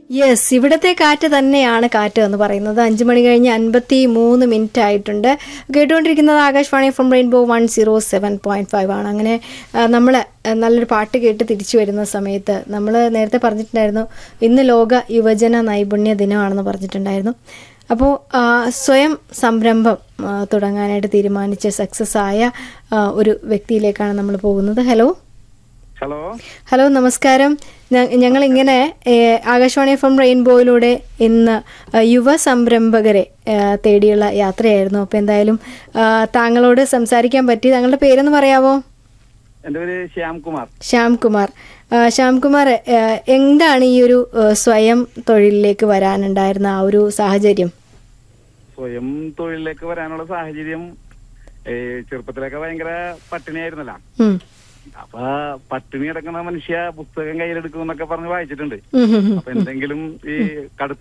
Yes ഇവിടത്തെ കാറ്റ് തന്നെയാണ് കാറ്റ് എന്ന് പറയുന്നത് അഞ്ച് മണി കഴിഞ്ഞ് അൻപത്തി മൂന്ന് മിനിറ്റ് ആയിട്ടുണ്ട് കേട്ടുകൊണ്ടിരിക്കുന്നത് Akashvani from rainbow one zero seven point five ആണ് അങ്ങനെ നമ്മൾ നല്ലൊരു പാട്ട് കേട്ട് തിരിച്ചു വരുന്ന സമയത്ത് നമ്മൾ നേരത്തെ പറഞ്ഞിട്ടുണ്ടായിരുന്നു ഇന്ന് ലോക യുവജന നൈപുണ്യ ദിനമാണെന്ന് പറഞ്ഞിട്ടുണ്ടായിരുന്നു അപ്പോൾ സ്വയം സംരംഭം ആ, തുടങ്ങാനായിട്ട് തീരുമാനിച്ച് സക്സസ് ആയ ആ, ഒരു വ്യക്തിയിലേക്കാണ് നമ്മൾ പോകുന്നത് ഹലോ ഹലോ ഹലോ നമസ്കാരം ഞങ്ങൾ ഇങ്ങനെ ആകാശവാണി എഫ് എം റെയിൻബോയിലൂടെ ഇന്ന് ആ, യുവ സംരംഭകരെ ആ, തേടിയുള്ള യാത്രയായിരുന്നു അപ്പോൾ എന്തായാലും ആ, താങ്കളോട് സംസാരിക്കാൻ പറ്റി താങ്കളുടെ പേരെന്ന് പറയാമോ എന്റെ പേര് ശ്യാംകുമാർ ശ്യാം കുമാർ ആ, ശ്യാം കുമാർ ആ, എന്താണ് ഈ ഒരു ആ, സ്വയം തൊഴിലിലേക്ക് വരാനുണ്ടായിരുന്ന ആ ഒരു സാഹചര്യം സ്വയം തൊഴിലിലേക്ക് വരാനുള്ള സാഹചര്യം ഏ, ചെറുപ്പത്തിലൊക്കെ ഭയങ്കര പട്ടിണിയായിരുന്നല്ലോ ഉം. അപ്പൊ പട്ടിണി കിടക്കുന്ന മനുഷ്യ പുസ്തകം കയ്യിലെടുക്കും എന്നൊക്കെ പറഞ്ഞ് വായിച്ചിട്ടുണ്ട് ഉം, ഉം, ഉം. അപ്പൊ എന്തെങ്കിലും ഈ കടുത്ത